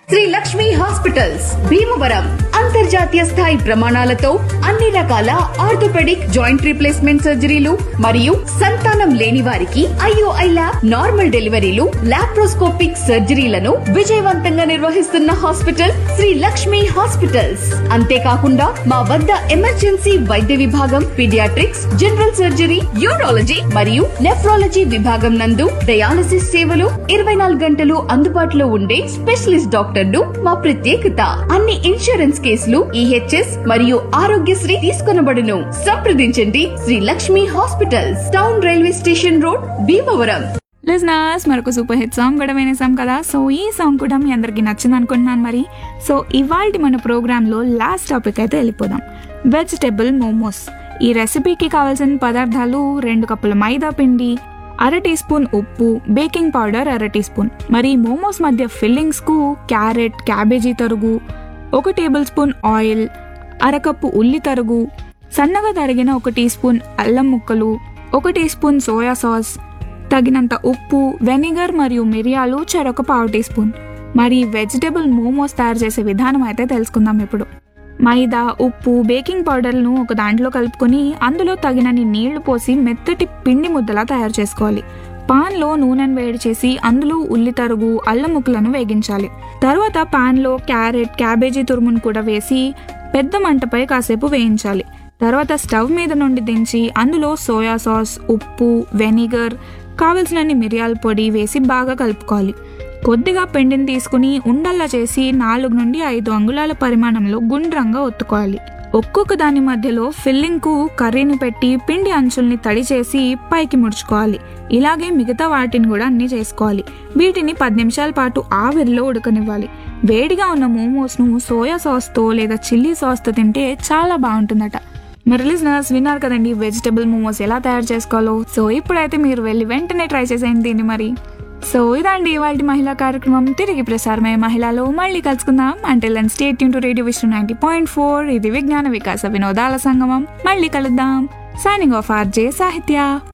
Shri Lakshmi hospitals Bhimavaram అంతర్జాతీయ స్థాయి ప్రమాణాలతో అన్ని రకాల ఆర్థోపెడిక్ జాయింట్ రీప్లేస్మెంట్ సర్జరీలు మరియు సంతానం లేని వారికి ఐఓఐ ల్యాబ్ నార్మల్ డెలివరీలు లాప్రోస్కోపిక్ సర్జరీలను విజయవంతంగా నిర్వహిస్తున్న హాస్పిటల్ శ్రీ లక్ష్మి హాస్పిటల్స్ అంతేకాకుండా మా వద్ద ఎమర్జెన్సీ వైద్య విభాగం పీడియాట్రిక్స్ జనరల్ సర్జరీ యూరాలజీ మరియు నెఫ్రాలజీ విభాగం నందు డయాలసిస్ సేవలు ఇరవై నాలుగు గంటలు అందుబాటులో ఉండే స్పెషలిస్ట్ డాక్టర్లు మా ప్రత్యేకత అన్ని ఇన్సూరెన్స్ కేసులు ఈహెచ్ఎస్ మరియు ఆరోగ్యశ్రీ తీసుకొనబడును సంప్రదించండి Sri Lakshmi hospitals town railway station road Bhimavaram listeners మరొక సూపర్ హిట్ సాంగ్ కూడా వినేసాం కదా సో ఈ సాంగ్ కూడా మీ అందరికీ నచ్చింది అనుకుంటున్నాను మరి సో ఇవాళ మన ప్రోగ్రాంలో లాస్ట్ టాపిక్ అయితే వెళ్ళిపోదాం వెజిటేబుల్ మోమోస్ ఈ రెసిపీకి కావాల్సిన పదార్థాలు రెండు కప్పుల మైదా పిండి అర టీ స్పూన్ ఉప్పు బేకింగ్ పౌడర్ అర టీ స్పూన్ మరి మోమోస్ మధ్య ఫిల్లింగ్స్కు క్యారెట్ క్యాబేజీ తరుగు ఒక టేబుల్ స్పూన్ ఆయిల్ అరకప్పు ఉల్లి తరుగు సన్నగా తరిగిన ఒక టీ స్పూన్ అల్లం ముక్కలు ఒక టీ స్పూన్ సోయా సాస్ తగినంత ఉప్పు వెనిగర్ మరియు మిరియాలు చెరొక పావు టీ స్పూన్ మరి వెజిటేబుల్ మోమోస్ తయారు చేసే విధానం అయితే తెలుసుకుందాం ఇప్పుడు మైదా ఉప్పు బేకింగ్ పౌడర్లను ఒక దాంట్లో కలుపుకొని అందులో తగినన్ని నీళ్లు పోసి మెత్తటి పిండి ముద్దలా తయారు చేసుకోవాలి పాన్లో నూనెను వేడి చేసి అందులో ఉల్లి తరుగు అల్లం ముక్కలను వేగించాలి తర్వాత పాన్లో క్యారెట్ క్యాబేజీ తురుమును కూడా వేసి పెద్ద మంటపై కాసేపు వేయించాలి తర్వాత స్టవ్ మీద నుండి దించి అందులో సోయా సాస్ ఉప్పు వెనిగర్ కావలసినన్ని మిరియాల పొడి వేసి బాగా కలుపుకోవాలి కొద్దిగా పిండిని తీసుకుని ఉండల్లా చేసి నాలుగు నుండి ఐదు అంగుళాల పరిమాణంలో గుండ్రంగా ఒత్తుకోవాలి ఒక్కొక్క దాని మధ్యలో ఫిల్లింగ్ కు కర్రీని పెట్టి పిండి అంచుల్ని తడి చేసి పైకి ముడుచుకోవాలి ఇలాగే మిగతా వాటిని కూడా అన్ని చేసుకోవాలి వీటిని పది నిమిషాల పాటు ఆవిరిలో ఉడకనివ్వాలి వేడిగా ఉన్న మోమోస్ ను సోయా సాస్ తో లేదా చిల్లీ సాస్ తో తింటే చాలా బాగుంటుందట మరి లిజనర్స్ విన్నారు కదండి వెజిటబుల్ మోమోస్ ఎలా తయారు చేసుకోవాలో సో ఇప్పుడైతే మీరు వెళ్ళి వెంటనే ట్రై చేసేయండి దీన్ని మరి సో ఇదండి ఇవాళ మహిళా కార్యక్రమం తిరిగి ప్రసారమయ్యే మహిళలో మళ్ళీ కలుసుకుందాం అంటే లెన్ స్టేట్ to radio Vishnu ninety point four ఇది విజ్ఞాన వికాస వినోదాల సంగమం మళ్ళీ కలుద్దాం సైనింగ్ ఆఫ్ ఆర్జే సాహిత్య